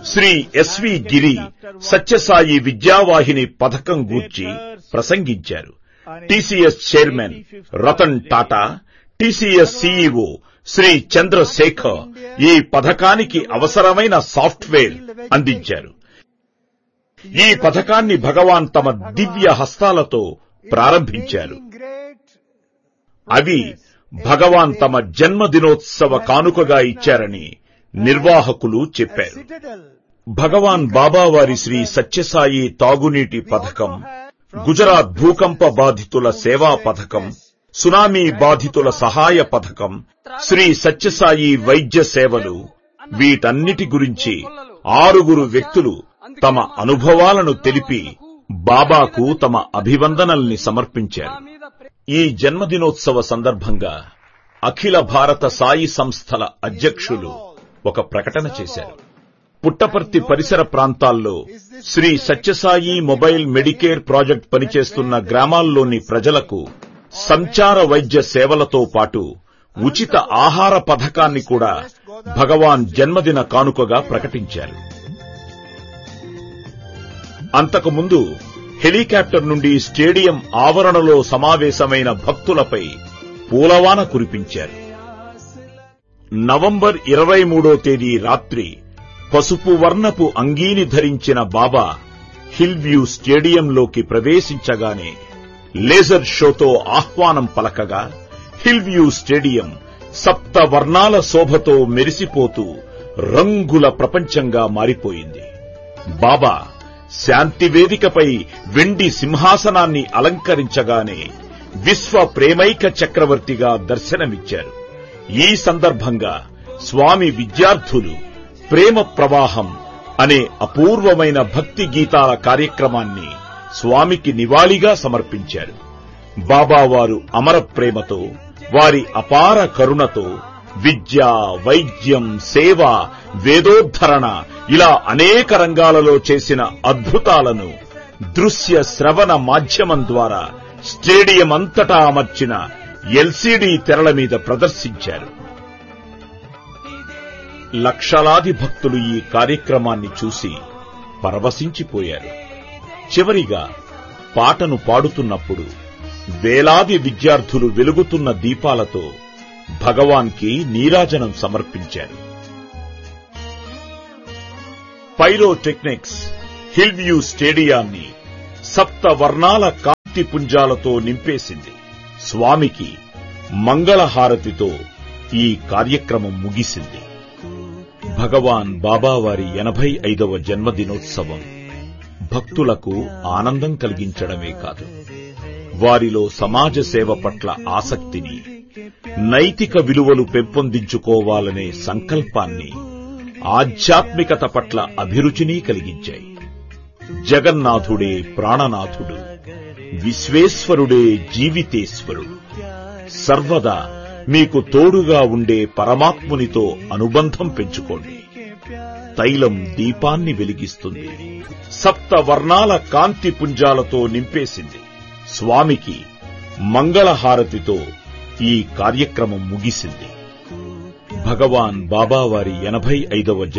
Shri SV Giri Sathyasai Vidyavahini పథకం గూర్చి ప్రసంగించారు TCS chairman Ratan Tata TCS CEO Shri Chandrasekhar ఈ పథకానికి అవసరమైన సాఫ్ట్వేర్ అందించారు ఈ పథకాన్ని భగవాన్ తమ దివ్య హస్తాలతో ప్రారంభించారు అవి భగవాన్ తమ జన్మదినోత్సవ కానుకగా ఇచ్చారని నిర్వాహకులు చెప్పారు భగవాన్ బాబావారి శ్రీ సత్యసాయి తాగునీటి పథకం గుజరాత్ భూకంప బాధితుల సేవా పథకం సునామీ బాధితుల సహాయ పథకం శ్రీ సత్యసాయి వైద్య సేవలు వీటన్నిటి గురించి ఆరుగురు వ్యక్తులు తమ అనుభవాలను తెలిపి బాబాకు తమ అభివందనల్ని సమర్పించారు ఈ జన్మదినోత్సవ సందర్భంగా అఖిల భారత సాయి సంస్థల అధ్యక్షులు ఒక ప్రకటన చేశారు పుట్టపర్తి పరిసర ప్రాంతాల్లో Shri Sathyasai mobile medicare project పనిచేస్తున్న గ్రామాల్లోని ప్రజలకు సంచార వైద్య సేవలతో పాటు ఉచిత ఆహార పథకాన్ని కూడా భగవాన్ జన్మదిన కానుకగా ప్రకటించారు అంతకుముందు హెలికాప్టర్ నుండి స్టేడియం ఆవరణలో సమావేశమైన భక్తులపై పూలవాన కురిపించారు నవంబర్ ఇరవై మూడో తేదీ రాత్రి పసుపు వర్ణపు అంగీని ధరించిన బాబా హిల్ వ్యూ స్టేడియంలోకి ప్రవేశించగానే లేజర్ షోతో ఆహ్వానం పలకగా హిల్ వ్యూ స్టేడియం సప్త వర్ణాల శోభతో మెరిసిపోతూ రంగుల ప్రపంచంగా మారిపోయింది బాబా శాంతి వేదికపై వెండి సింహాసనాన్ని అలంకరించగానే విశ్వ ప్రేమైక చక్రవర్తిగా దర్శనమిచ్చారు ఈ సందర్భంగా స్వామి విద్యార్థులు ప్రేమ ప్రవాహం అనే అపూర్వమైన భక్తి గీతాల కార్యక్రమాన్ని స్వామికి నివాళిగా సమర్పించారు బాబావారు అమర ప్రేమతో వారి అపార కరుణతో విద్య వైద్యం సేవ వేదోద్ధరణ ఇలా అనేక రంగాలలో చేసిన అద్భుతాలను దృశ్య శ్రవణ మాధ్యమం ద్వారా స్టేడియం అంతటా అమర్చిన ఎల్సీడీ తెరల మీద ప్రదర్శించారు లక్షలాది భక్తులు ఈ కార్యక్రమాన్ని చూసి పరవశించిపోయారు చివరిగా పాటను పాడుతున్నప్పుడు వేలాది విద్యార్థులు వెలుగుతున్న దీపాలతో భగవాన్కి నీరాజనం సమర్పించారు పైరోటెక్నిక్స్ హిల్ వ్యూ స్టేడియాన్ని సప్త వర్ణాల కాంతి పుంజాలతో నింపేసింది స్వామికి మంగళహారతితో ఈ కార్యక్రమం ముగిసింది భగవాన్ బాబావారి ఎనభై ఐదవ జన్మదినోత్సవం భక్తులకు ఆనందం కలిగించడమే కాదు వారిలో సమాజ సేవ పట్ల ఆసక్తిని నైతిక విలువలు పెంపొందించుకోవాలనే సంకల్పాన్ని ఆధ్యాత్మికత పట్ల అభిరుచిని కలిగించాయి జగన్నాథుడే ప్రాణనాథుడు విశ్వేశ్వరుడే జీవితేశ్వరుడు సర్వదా మీకు తోడుగా ఉండే పరమాత్మునితో అనుబంధం పెంచుకోండి తైలం దీపాన్ని వెలిగిస్తుంది సప్త వర్ణాల కాంతి పుంజాలతో నింపేసింది స్వామికి మంగళహారతితో ఈ కార్యక్రమం ముగిసింది భగవాన్ బాబావారి ఎనభై ఐదవ